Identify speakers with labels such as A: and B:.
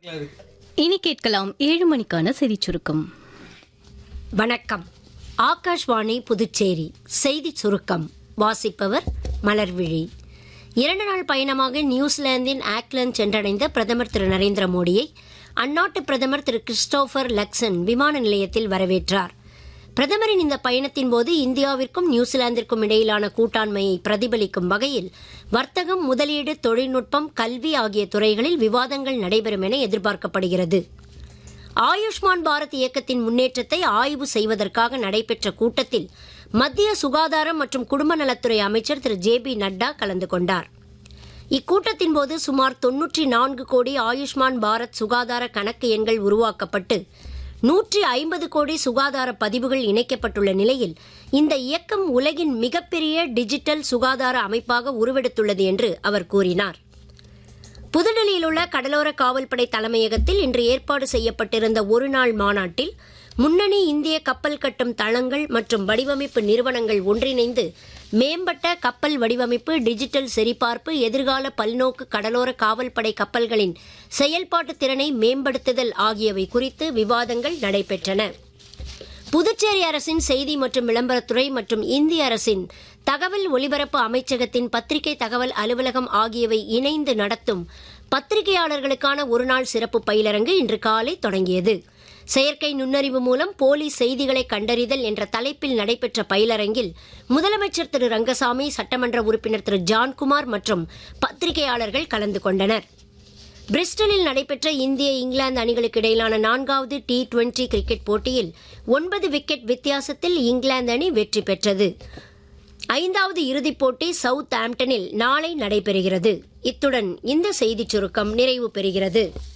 A: இனி கேட்கலாம் ஏழு மணிக்கான செய்திச் சுருக்கம்
B: வணக்கம் ஆகாஷ்வாணி புதுச்சேரி செய்தி சுருக்கம் வாசிப்பவர் மலர்விழி இரண்டு நாள் பயணமாக நியூசிலாந்தின் ஆக்லாந்து சென்றடைந்த பிரதமர் திரு நரேந்திர மோடியை அந்நாட்டு பிரதமர் திரு கிறிஸ்டோபர் லக்சன் விமான நிலையத்தில் வரவேற்றார் பிரதமரின் இந்த பயணத்தின் போது இந்தியாவிற்கும் நியூசிலாந்திற்கும் இடையிலான கூட்டாண்மையை பிரதிபலிக்கும் வகையில் வர்த்தகம் முதலீடு தொழில்நுட்பம் கல்வி ஆகிய துறைகளில் விவாதங்கள் நடைபெறும் என எதிர்பார்க்கப்படுகிறது ஆயுஷ்மான் பாரத் இயக்கத்தின் முன்னேற்றத்தை ஆய்வு செய்வதற்காக நடைபெற்ற கூட்டத்தில் மத்திய சுகாதாரம் மற்றும் குடும்ப நலத்துறை அமைச்சர் திரு ஜே பி நட்டா கலந்து கொண்டார் இக்கூட்டத்தின் போது சுமார் தொன்னூற்றி நான்கு கோடி ஆயுஷ்மான் பாரத் சுகாதார கணக்கு எண்கள் உருவாக்கப்பட்டு நூற்றி ஐம்பது கோடி சுகாதார பதிவுகள் இணைக்கப்பட்டுள்ள நிலையில் இந்த இயக்கம் உலகின் மிகப்பெரிய டிஜிட்டல் சுகாதார அமைப்பாக உருவெடுத்துள்ளது என்று அவர் கூறினார் புதுடெல்லியில் உள்ள கடலோர காவல்படை தலைமையகத்தில் இன்று ஏற்பாடு செய்யப்பட்டிருந்த ஒருநாள் மாநாட்டில் முன்னணி இந்திய கப்பல் கட்டும் தளங்கள் மற்றும் வடிவமைப்பு நிறுவனங்கள் ஒன்றிணைந்து மேம்பட்ட கப்பல் வடிவமைப்பு டிஜிட்டல் சரிபார்ப்பு எதிர்கால பல்நோக்கு கடலோர காவல்படை கப்பல்களின் செயல்பாட்டு திறனை மேம்படுத்துதல் ஆகியவை குறித்து விவாதங்கள் நடைபெற்றன புதுச்சேரி அரசின் செய்தி மற்றும் விளம்பரத்துறை மற்றும் இந்திய அரசின் தகவல் ஒலிபரப்பு அமைச்சகத்தின் பத்திரிகை தகவல் அலுவலகம் ஆகியவை இணைந்து நடத்தும் பத்திரிகையாளர்களுக்கான ஒருநாள் சிறப்பு பயிலரங்கு இன்று காலை தொடங்கியது செயற்கை நுண்ணறிவு மூலம் போலி செய்திகளை கண்டறிதல் என்ற தலைப்பில் நடைபெற்ற பயிலரங்கில் முதலமைச்சர் திரு ரங்கசாமி சட்டமன்ற உறுப்பினர் திரு ஜான்குமார் மற்றும் பத்திரிகையாளர்கள் கலந்து கொண்டனர் பிரிஸ்டலில் நடைபெற்ற இந்திய இங்கிலாந்து அணிகளுக்கு இடையிலான நான்காவது டி டுவெண்டி கிரிக்கெட் போட்டியில் ஒன்பது விக்கெட் வித்தியாசத்தில் இங்கிலாந்து அணி வெற்றி பெற்றது ஐந்தாவது இறுதிப் போட்டி சவுத் ஆம்டனில் நாளை நடைபெறுகிறது இத்துடன் இந்த செய்திச் சுருக்கம் நிறைவு பெறுகிறது